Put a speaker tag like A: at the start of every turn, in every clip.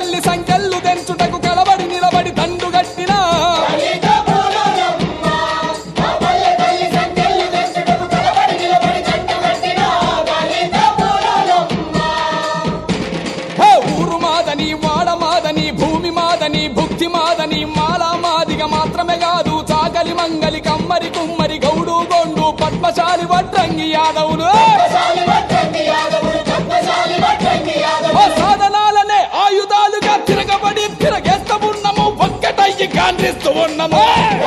A: తల్లి సంఖ్యలు తెంచుటకు కలబడి నిలబడి దండు కట్టిన హే ఊరు మాదని వాడ మాదని భూమి మాదని భుక్తి మాదని మాలా మాదిగా మాత్రమే కాదు చాకలి మంగలి కమ్మరి కుమ్మరి గౌడు గొండు పద్మశాలి వడ్రంగి యాదవులు ఆ సాధనాలనే ఆయుధాలుగా తిరగబడి తిరగేస్తూ ఉన్నాము ఒక్కటయ్యి గాంధిస్తూ ఉన్నాము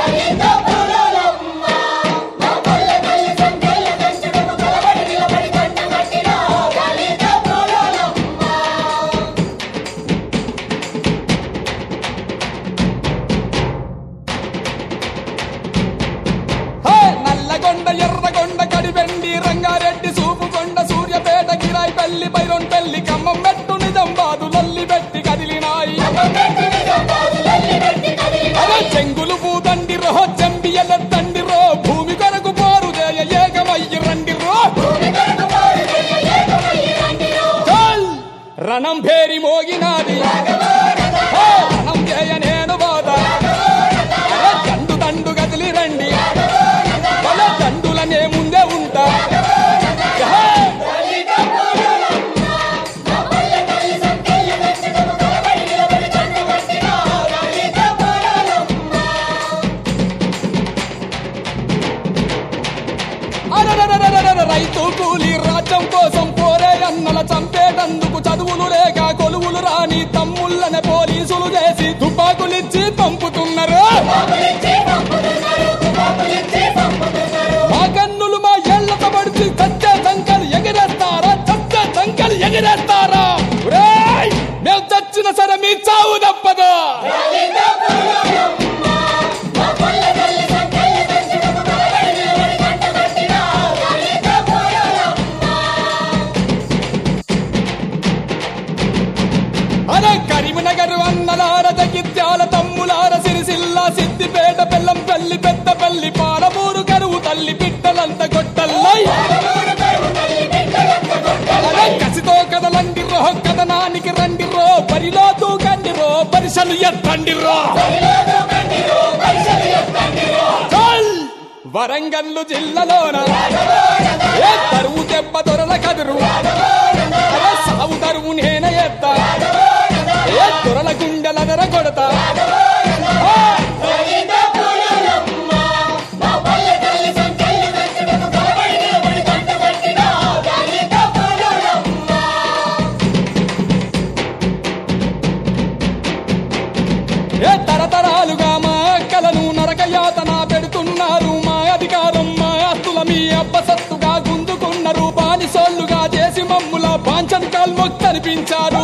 A: హే! నల్లగొండ ఎర్రగొండ కడివెండి రంగారెడ్డి సూపుకొండ సూర్యపేట గిరాయి పెళ్లి బైరొన్ పెళ్లి ఖమ్మం మెట్టు నిజంబాదు లల్లి పెట్టి కదిలినాయి అరే చెంగులు పూతండి రో చెంబియలెత్తండి రో భూమి కొరకు పోరు చేయ ఏకమయ్యి రండి రో చల్! రణం భేరి మోగినాది హే! రణం చేయ నేను బాధ అరే దండు దండు కదిలి రండి బల దండులనే ముందే ఉంటా హే! అరరరరరర రైతు కూలి రాజ్యం కోసం పోరే అన్నల చంపేటందుకు చదువులు లేక కొలువులు రాని తమ్ముళ్ళనే పోలీసులు చేసి తుపాకులిచ్చి పంపుతున్నారు మా కన్నులు మా ఏళ్లతో పడిచి చచ్చే సంకలు ఎగిరేస్తారా చచ్చే సంకలు ఎగిరేస్తారా ఒరేయ్! మేము చచ్చిన సరే మీ చావు తప్పదు అరే కరీంనగర్ అన్నలార జగిత్యాల తమ్ములార సిరిసిల్ల సిద్దిపేట బెల్లం పెళ్లి పెద్ద పెళ్లి పాలమూరు కరువు తల్లి బిడ్డలంత గొట్టల్లై అరే కసితో కదలండి రో కథనానికి రండి రో బరిలో దూకండి రో పరిసలు ఎత్తండి రో చల్! వరంగల్లు జిల్లాలోన ఏ తరువు దెబ్బ దొరల కదురు అరే సావు తరువు నేనే ఎత్తా ఏ దొరల గుండెల నెర కొడతా ఆ! ఏ తరతరాలుగా మా అక్కలను నరకయాతన పెడుతున్నారు మా అధికారం మా ఆస్తుల మీ అబ్బసత్తుగా గుందుకున్నారు బానిసోళ్లుగా చేసి మమ్ముల పాంచన్ కాల్ మొక్కనిపించారు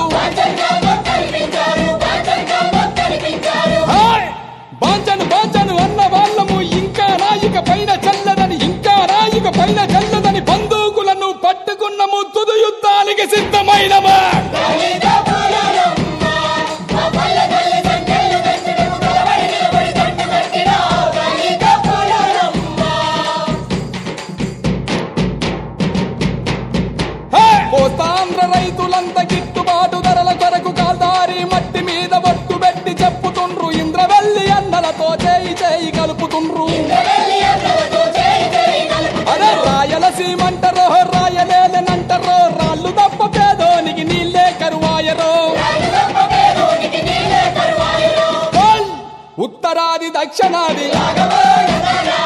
A: హాయ్! బాంచను బాంచను అన్న వాళ్ళము ఇంకా నాయిక పైన చల్లదని ఇంకా నాయిక పైన చల్లదని బందూకులను పట్టుకున్నము తుదు యుద్ధానికి సిద్ధమైనమా హే! కోస్తాంధ్ర రైతులంత గిట్టుబాటు ధరల కొరకు కాల్దారి మట్టి మీద ఒట్టు పెట్టి చెప్పుతుండ్రు ఇంద్రవెల్లి అన్నలతో చేయి చేయి కలుపుతుండ్రు అరే రాయలసీమంటారో రాయలేనంటారో రాళ్ళు తప్ప పేదోనికి నీళ్ళే కరువాయరో చల్! ఉత్తరాది దక్షిణాది